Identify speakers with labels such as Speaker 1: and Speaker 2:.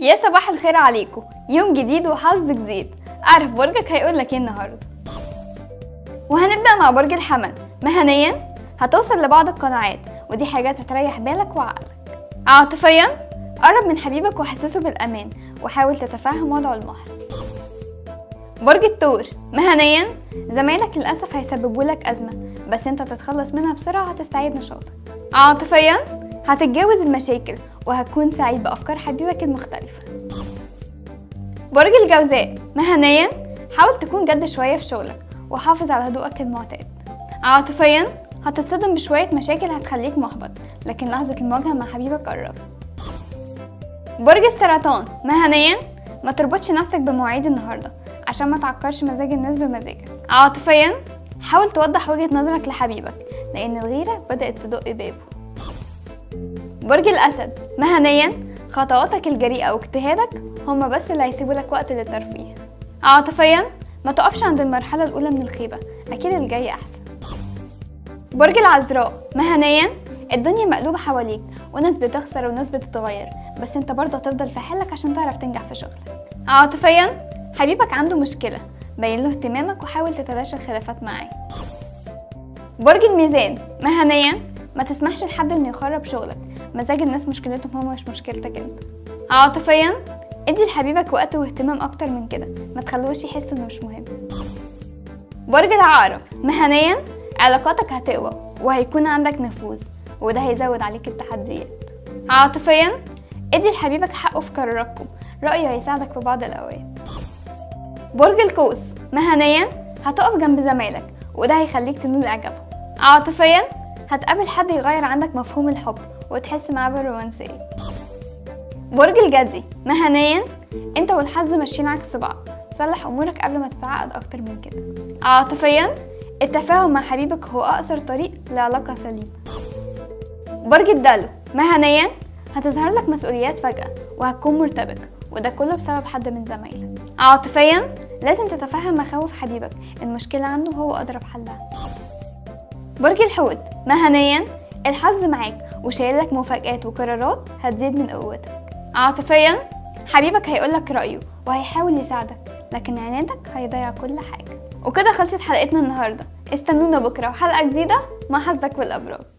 Speaker 1: يا صباح الخير عليكم يوم جديد وحظ جديد اعرف برجك هيقول لك ايه النهارده وهنبدا مع برج الحمل مهنيا هتوصل لبعض القناعات ودي حاجات هتريح بالك وعقلك عاطفيا قرب من حبيبك وحسسه بالامان وحاول تتفهم وضعه المحرج برج الثور مهنيا زمايلك للاسف هيسببوا لك ازمه بس انت تتخلص منها بسرعه هتستعيد نشاطك عاطفيا هتتجاوز المشاكل وهتكون سعيد بافكار حبيبك المختلفه برج الجوزاء مهنيا حاول تكون جد شويه في شغلك وحافظ على هدوءك المعتاد عاطفيا هتتصدم بشويه مشاكل هتخليك محبط لكن لحظه المواجهه مع حبيبك قرب برج السرطان مهنيا ما تربطش نفسك بمواعيد النهارده عشان ما تعكرش مزاج الناس بمزاجك عاطفيا حاول توضح وجهة نظرك لحبيبك لأن الغيرة بدأت تدق بابه برج الأسد مهنيا خطواتك الجريئة واجتهادك هما بس اللي هيسيبوا لك وقت للترفيه عاطفيا ما تقفش عند المرحلة الأولى من الخيبة أكيد الجاي أحسن برج العذراء مهنيا الدنيا مقلوبة حواليك وناس بتخسر وناس بتتغير بس انت برضه هتفضل في حالك عشان تعرف تنجح في شغلك عاطفيا حبيبك عنده مشكلة بين له اهتمامك وحاول تتلاشى الخلافات معاه برج الميزان مهنيا ما تسمحش لحد انه يخرب شغلك مزاج الناس مشكلتهم هما مش مشكلتك انت عاطفيا ادي لحبيبك وقت واهتمام اكتر من كده ما تخلوش يحس انه مش مهم برج العقرب مهنيا علاقاتك هتقوى وهيكون عندك نفوذ وده هيزود عليك التحديات عاطفيا ادي لحبيبك حقه في قراراتكم رأيه هيساعدك في بعض الأوقات برج القوس مهنيا هتقف جنب زمايلك وده هيخليك تنول إعجابهم عاطفيا هتقابل حد يغير عندك مفهوم الحب وتحس معاه بالرومانسية برج الجدي مهنيا انت والحظ ماشيين عكس بعض صلح امورك قبل ما تتعقد اكتر من كده عاطفيا التفاهم مع حبيبك هو اقصر طريق لعلاقة سليمة برج الدلو مهنيا هتظهر لك مسؤوليات فجأة وهتكون مرتبك وده كله بسبب حد من زمايلك عاطفيا لازم تتفهم مخاوف حبيبك المشكلة عنده هو أضرب حلها برج الحوت مهنيا الحظ معاك وشايلك مفاجآت وقرارات هتزيد من قوتك عاطفيا حبيبك هيقولك رأيه وهيحاول يساعدك لكن عنادك هيضيع كل حاجة وكده خلصت حلقتنا النهاردة استنونا بكرة وحلقة جديدة مع حظك والأبراج